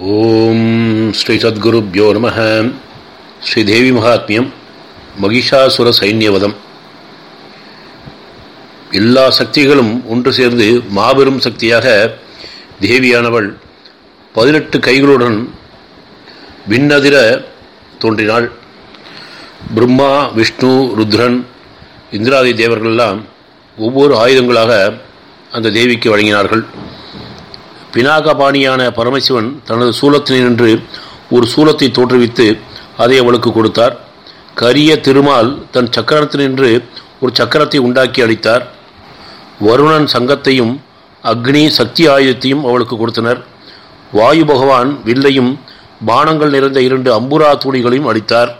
ஓம் ஸ்ரீ சத்குருப்யோ நம ஸ்ரீதேவி மகாத்மியம் மகிஷாசுர சைன்யவதம் எல்லா சக்திகளும் ஒன்று சேர்ந்து மாபெரும் சக்தியாக தேவியானவள் பதினெட்டு கைகளுடன் விண்ணதிர தோன்றினாள் பிரம்மா விஷ்ணு ருத்ரன் இந்திராதி தேவர்களெல்லாம் ஒவ்வொரு ஆயுதங்களாக அந்த தேவிக்கு வழங்கினார்கள் பினாகபாணியான பரமசிவன் தனது சூலத்தினின்று ஒரு சூலத்தை தோற்றுவித்து அதை அவளுக்கு கொடுத்தார் கரிய திருமால் தன் சக்கரத்தினின்று ஒரு சக்கரத்தை உண்டாக்கி அளித்தார் வருணன் சங்கத்தையும் அக்னி சக்தி ஆயுதத்தையும் அவளுக்கு கொடுத்தனர் வாயு பகவான் வில்லையும் பானங்கள் நிறைந்த இரண்டு அம்புரா தூணிகளையும் அளித்தார்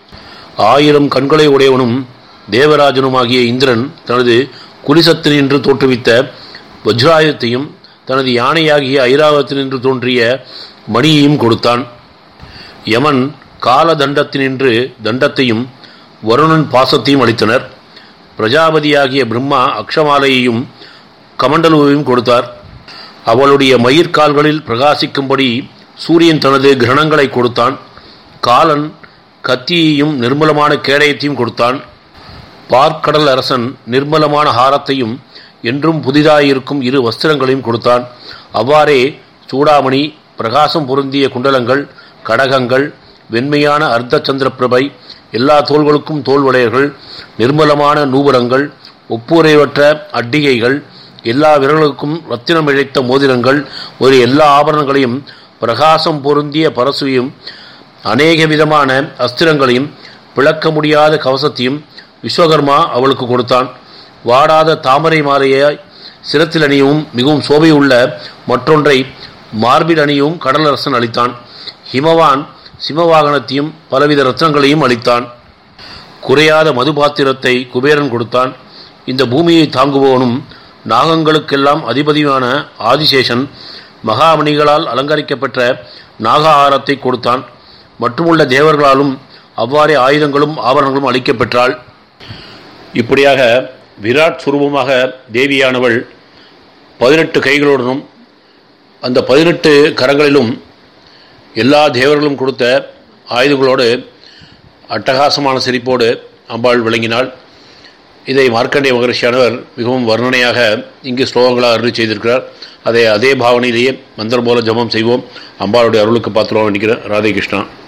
ஆயிரம் கண்களை உடையவனும் தேவராஜனுமாகிய இந்திரன் தனது குலிசத்தினின்று தோற்றுவித்த வஜ்ராயுதத்தையும் தனது யானையாகிய ஐராவத்தினின்று தோன்றிய மணியையும் கொடுத்தான் யமன் கால தண்டத்தினின்று தண்டத்தையும் வருணன் பாசத்தையும் அளித்தனர் பிரஜாபதியாகிய பிரம்மா அக்ஷமாலையையும் கமண்டலுவையும் கொடுத்தார் அவளுடைய மயிர்கால்களில் பிரகாசிக்கும்படி சூரியன் தனது கிரணங்களை கொடுத்தான் காலன் கத்தியையும் நிர்மலமான கேடயத்தையும் கொடுத்தான் பார்க்கடல் அரசன் நிர்மலமான ஹாரத்தையும் என்றும் புதிதாயிருக்கும் இரு வஸ்திரங்களையும் கொடுத்தான் அவ்வாறே சூடாமணி பிரகாசம் பொருந்திய குண்டலங்கள் கடகங்கள் வெண்மையான அர்த்த சந்திர பிரபை எல்லா தோள்களுக்கும் தோல்வளையர்கள் நிர்மலமான நூபுரங்கள் ஒப்புரைவற்ற அட்டிகைகள் எல்லா விரல்களுக்கும் ரத்தினம் இழைத்த மோதிரங்கள் ஒரு எல்லா ஆபரணங்களையும் பிரகாசம் பொருந்திய பரசுவையும் அநேக விதமான அஸ்திரங்களையும் பிளக்க முடியாத கவசத்தையும் விஸ்வகர்மா அவளுக்கு கொடுத்தான் வாடாத தாமரை மாலையாய் சிரத்தில் அணியவும் மிகவும் சோபை உள்ள மற்றொன்றை மார்பில் அணியவும் கடலரசன் அளித்தான் ஹிமவான் சிம்மவாகனத்தையும் பலவித ரத்னங்களையும் அளித்தான் குறையாத மதுபாத்திரத்தை குபேரன் கொடுத்தான் இந்த பூமியை தாங்குபவனும் நாகங்களுக்கெல்லாம் அதிபதியான ஆதிசேஷன் மகாமணிகளால் அலங்கரிக்கப்பெற்ற நாகாகாரத்தை கொடுத்தான் மற்றுமுள்ள தேவர்களாலும் அவ்வாறே ஆயுதங்களும் ஆபரணங்களும் அளிக்கப்பெற்றாள் இப்படியாக விராட் சுரூபமாக தேவியானவள் பதினெட்டு கைகளுடனும் அந்த பதினெட்டு கரங்களிலும் எல்லா தேவர்களும் கொடுத்த ஆயுதங்களோடு அட்டகாசமான சிரிப்போடு அம்பாள் விளங்கினாள் இதை மார்க்கண்டேய மகரிஷியானவர் மிகவும் வர்ணனையாக இங்கு ஸ்லோகங்களாக அருள் செய்திருக்கிறார் அதை அதே பாவனையிலேயே மந்திரம் போல ஜபம் செய்வோம் அம்பாளுடைய அருளுக்கு பாத்திரம் நினைக்கிறேன் ராதே கிருஷ்ணா